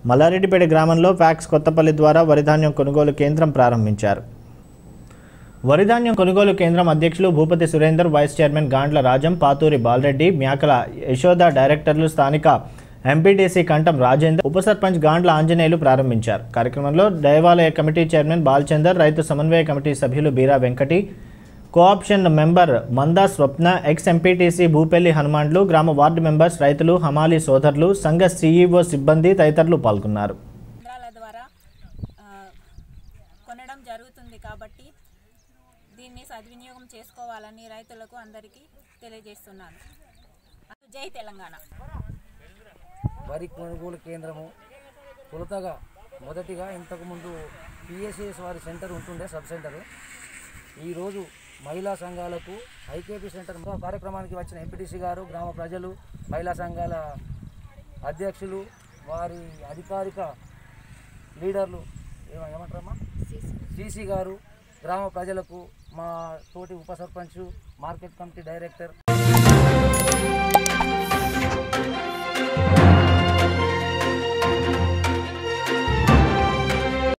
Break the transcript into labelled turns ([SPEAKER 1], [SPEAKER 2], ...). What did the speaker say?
[SPEAKER 1] మల్లారెడ్డిపేట గ్రామంలో ఫ్యాక్స్ కొత్తపల్లి ద్వారా వరిధాన్యం కొనుగోలు కేంద్రం ప్రారంభించారు వరిధాన్యం కొనుగోలు కేంద్రం అధ్యక్షులు భూపతి సురేందర్ వైస్ చైర్మన్ గాండ్ల రాజం పాతూరి బాలరెడ్డి మ్యాకల యశోద డైరెక్టర్లు స్థానిక ఎంపీటీసీ కంఠం రాజేందర్ ఉప సర్పంచ్ గాండ్ల ఆంజనేయులు ప్రారంభించారు కార్యక్రమంలో దేవాలయ కమిటీ చైర్మన్ బాలచందర్ రైతు సమన్వయ కమిటీ సభ్యులు Beera Venkati co-option member Manda Swapna ex MPTC Bhupelli Hanumanlu గ్రామ వార్డు మెంబర్స్ రైతులు హమాలీ సోదరులు సంఘ సీఈఓ సిబ్బంది తదితరులు పాల్గొన్నారు
[SPEAKER 2] కేంద్రాల ద్వారా ఆ, కొనడం జరుగుతుంది కాబట్టి దీన్ని సద్వినియోగం చేసుకోవాలని రైతులకు అందరికీ తెలియజేస్తున్నాను జై తెలంగాణ
[SPEAKER 3] వరి కొనుగోలు కేంద్రము తొలుతగా మొదటిగా ఇంతకుముందు పిఎస్ఎస్ వారి సెంటర్ ఉంటుండే సబ్ సెంటర్ ఈరోజు మహిళా సంఘాలకు ఐకేపీ సెంటర్ కార్యక్రమానికి వచ్చిన ఎంపీటీసీ గారు గ్రామ ప్రజలు మహిళా సంఘాల అధ్యక్షులు వారి అధికారిక లీడర్లు ఏమ- ఏమంటారమ్మా సీసీ గారు గ్రామ ప్రజలకు మా తోటి ఉప సర్పంచ్ మార్కెట్ కమిటీ డైరెక్టర్